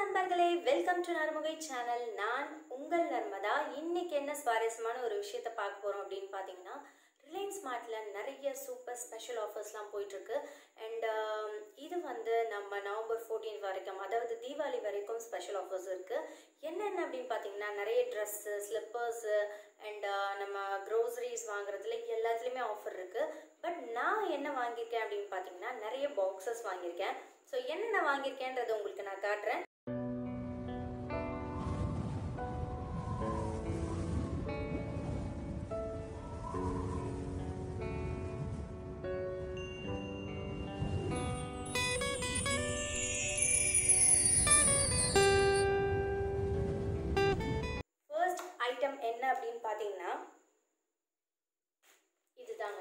நண்பர்களே welcome to நர்முகை channel நான் உங்கள் நர்மதா இன்னைக்கு என்ன சுவாரஸ்யமான ஒரு விஷயத்த பார்க்க போறோம் அப்படின்னு பார்த்தீங்கன்னா ரிலையன்ஸ் ஸ்மார்ட்ல நிறைய சூப்பர் ஸ்பெஷல் ஆஃபர்ஸ்லாம் போயிட்டு இருக்கு அண்ட் இது வந்து நம்ம நவம்பர் 14 வரைக்கும் அதாவது தீபாவளி வரைக்கும் ஸ்பெஷல் ஆஃபர்ஸ் இருக்கு என்னென்ன அப்படின்னு பார்த்தீங்கன்னா நிறைய ட்ரெஸ்ஸு ஸ்லிப்பர்ஸு அண்ட் நம்ம க்ரோசரிஸ் வாங்குறதுல எல்லாத்துலேயுமே ஆஃபர் இருக்கு பட் நான் என்ன வாங்கியிருக்கேன் அப்படின்னு பார்த்தீங்கன்னா நிறைய பாக்ஸஸ் வாங்கியிருக்கேன் ஸோ என்னென்ன வாங்கியிருக்கேன்றது உங்களுக்கு நான் காட்டுறேன் ஃபர்ஸ்ட் ஐட்டம் என்ன அப்படின்னு பார்த்தீங்கன்னா இதுதாங்க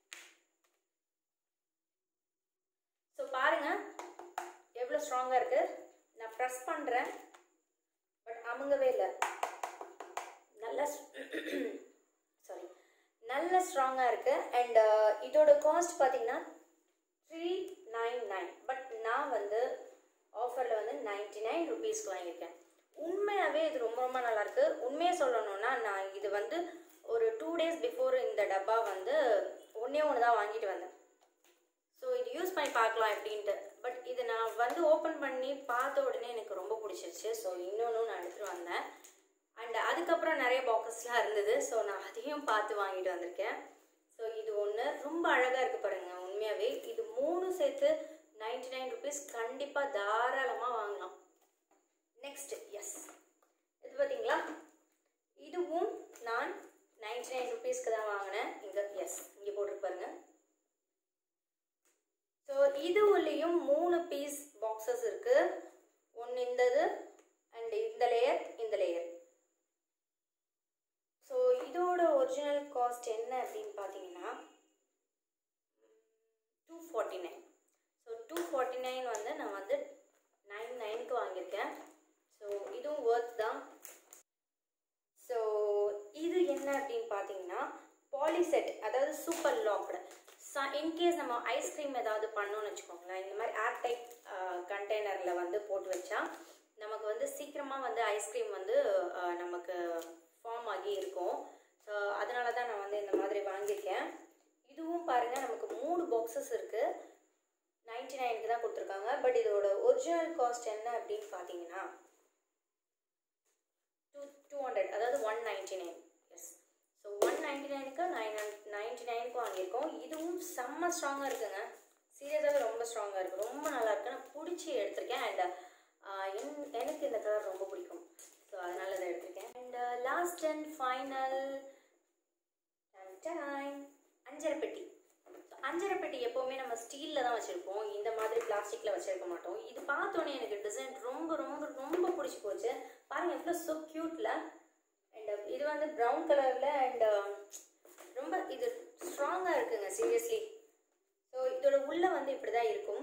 ஸோ பாருங்க எவ்வளோ ஸ்ட்ராங்காக இருக்கு நான் ப்ரெஸ் பண்ணுறேன் பட் அமுங்கவே இல்லை நல்ல சாரி நல்ல ஸ்ட்ராங்காக இருக்கு அண்ட் இதோட காஸ்ட் பார்த்தீங்கன்னா த்ரீ நைன் நைன் பட் நான் வந்து ஆஃபரில் வந்து நைன்டி நைன் ருபீஸ்க்கு வாங்கியிருக்கேன் உண்மையாகவே இது ரொம்ப ரொம்ப நல்லா இருக்கு உண்மையை சொல்லணும்னா நான் இது வந்து ஒரு டூ டேஸ் பிஃபோர் இந்த டப்பா வந்து ஒன்றே ஒன்று தான் வாங்கிட்டு வந்தேன் ஸோ இது யூஸ் பண்ணி பார்க்கலாம் எப்படின்ட்டு பட் இது நான் வந்து ஓப்பன் பண்ணி பார்த்த உடனே எனக்கு ரொம்ப பிடிச்சிருச்சு ஸோ இன்னொன்று நான் எடுத்துகிட்டு வந்தேன் அண்ட் அதுக்கப்புறம் நிறைய பாக்ஸஸ்லாம் இருந்தது ஸோ நான் அதையும் பார்த்து வாங்கிட்டு வந்திருக்கேன் ஸோ இது ஒன்று ரொம்ப அழகாக இருக்குது பாருங்கள் உண்மையாகவே இது மூணு சேர்த்து நைன்டி நைன் ருபீஸ் கண்டிப்பாக தாராளமாக வாங்கலாம் நெக்ஸ்ட் எஸ் இது பார்த்தீங்களா இதுவும் நான் நைன்டி நைன் ருபீஸ்க்கு தான் வாங்கினேன் இங்கே எஸ் இங்கே போட்டுருக்கு பாருங்க ஸோ இது உள்ளேயும் மூணு பீஸ் பாக்ஸஸ் இருக்கு ஒன்று இந்தது அண்ட் இந்த லேயர் இந்த லேயர் ஸோ இதோட ஒரிஜினல் காஸ்ட் என்ன அப்படின்னு பார்த்தீங்கன்னா two forty nine so two forty nine வந்து நான் வந்து நைன் நைனுக்கு வாங்கியிருக்கேன் ஸோ இதுவும் ஒர்த் தான் ஸோ இது என்ன அப்படின்னு பார்த்தீங்கன்னா பாலிசெட் அதாவது சூப்பர் லாக்டு இன்கேஸ் நம்ம ஐஸ்கிரீம் ஏதாவது பண்ணோம்னு வச்சுக்கோங்களேன் இந்த மாதிரி ஏர் டைப் கண்டெய்னரில் வந்து போட்டு வச்சா நமக்கு வந்து சீக்கிரமாக வந்து ஐஸ்கிரீம் வந்து அஹ், நமக்கு ஃபார்ம் ஆகி இருக்கும் ஸோ அதனால தான் நான் வந்து இந்த மாதிரி வாங்கியிருக்கேன் இதுவும் பாருங்கள் நமக்கு மூணு பாக்ஸஸ் இருக்குது நைன்டி நைனுக்கு தான் கொடுத்துருக்காங்க பட் இதோட ஒரிஜினல் காஸ்ட் என்ன அப்படின்னு பார்த்தீங்கன்னா டூ டூ ஹண்ட்ரட் அதாவது one ninety nine yes so one ninety நைனுக்கு நைன் நைன்டி நைனுக்கு வாங்கியிருக்கோம் இதுவும் செம்ம ஸ்ட்ராங்காக இருக்குங்க சீரியஸாகவே ரொம்ப ஸ்ட்ராங்காக இருக்குது ரொம்ப நல்லா இருக்கு நான் பிடிச்சி எடுத்திருக்கேன் அண்ட் என் எனக்கு இந்த கலர் ரொம்ப பிடிக்கும் ஸோ அதனால இதை எடுத்திருக்கேன் அண்ட் லாஸ்ட் அண்ட் ஃபைனல் அஞ்சரை பெட்டி அஞ்சரை பெட்டி எப்போவுமே நம்ம ஸ்டீலில் தான் வச்சுருப்போம் இந்த மாதிரி பிளாஸ்டிக்கில் வச்சிருக்க மாட்டோம் இது பார்த்தோன்னே எனக்கு டிசைன் ரொம்ப ரொம்ப ரொம்ப பிடிச்சி போச்சு பாருங்க எவ்வளோ ஸோ க்யூட்டில் அண்ட் இது வந்து ப்ரௌன் கலரில் அண்ட் ரொம்ப இது ஸ்ட்ராங்காக இருக்குங்க சீரியஸ்லி ஸோ இதோட உள்ள வந்து இப்படி தான் இருக்கும்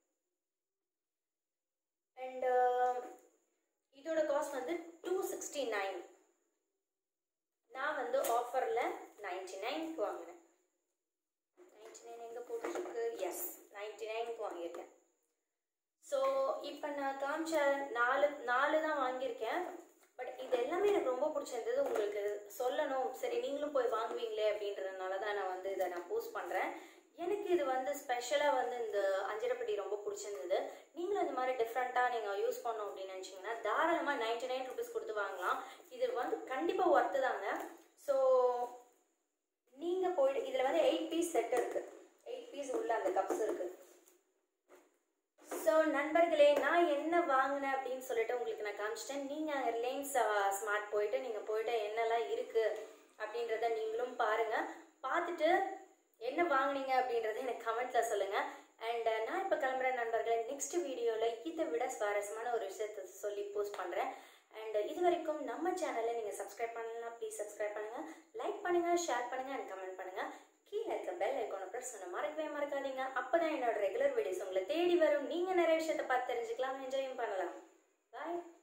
அண்ட் இதோட காஸ்ட் வந்து டூ சிக்ஸ்டி நைன் நான் வந்து ஆஃபரில் நைன்டி நைனுக்கு வாங்கினேன் நைன்டி நைன் எங்கே போட்டுருக்கு எஸ் நைன்டி நைனுக்கு வாங்கியிருக்கேன் ஸோ இப்போ நான் காமிச்ச நாலு நாலு தான் வாங்கியிருக்கேன் பட் இது எல்லாமே எனக்கு ரொம்ப பிடிச்சிருந்தது உங்களுக்கு சொல்லணும் சரி நீங்களும் போய் வாங்குவீங்களே அப்படின்றதுனால தான் நான் வந்து இதை நான் போஸ்ட் பண்ணுறேன் எனக்கு இது வந்து ஸ்பெஷலாக வந்து இந்த அஞ்சரைப்பட்டி ரொம்ப பிடிச்சிருந்தது நீங்களும் இந்த மாதிரி டிஃப்ரெண்ட்டாக நீங்கள் யூஸ் பண்ணணும் அப்படின்னு நினச்சிங்கன்னா தாராளமாக நைன்டி நைன் ருபீஸ் கொடுத்து வாங்கலாம் இது வந்து கண்டிப்பாக ஒர்த்து தாங்க ஸோ நீங்கள் போயிட்டு இதில் வந்து எயிட் பீஸ் செட் இருக்குது எயிட் பீஸ் உள்ள அந்த கப்ஸ் இருக்குது ஸோ நண்பர்களே நான் என்ன வாங்கினேன் அப்படின்னு சொல்லிட்டு உங்களுக்கு நான் காமிச்சிட்டேன் நீங்கள் ரிலையன்ஸ் ஸ்மார்ட் போயிட்டு நீங்கள் போயிட்டு என்னெல்லாம் இருக்குது அப்படின்றத நீங்களும் பாருங்கள் பார்த்துட்டு என்ன வாங்குனீங்க அப்படின்றத எனக்கு கமெண்ட்டில் சொல்லுங்கள் அண்ட் நான் இப்போ கிளம்புறேன் நண்பர்களே நெக்ஸ்ட் வீடியோவில் இதை விட சுவாரஸ்யமான ஒரு விஷயத்தை சொல்லி போஸ்ட் பண்ணுறேன் அண்ட் இது வரைக்கும் நம்ம சேனலை நீங்கள் சப்ஸ்கிரைப் பண்ணலாம் ப்ளீஸ் சப்ஸ்கிரைப் பண்ணுங்கள் லைக் பண்ணுங்கள் ஷேர் பண்ணுங்கள் அண்ட் கமெண்ட் பண்ணுங்கள் கீழே இருக்க பெல் ஐக்கானை ப்ரெஸ் பண்ண மறக்கவே மறக்காதீங்க அப்பதான் என்னோட ரெகுலர் வீடியோஸ் உங்களை தேடி வரும் நீங்க நிறைய விஷயத்தை பார்த்து தெரிஞ்சுக்கலாம் என்ஜாயும் பண்ணலாம் பாய்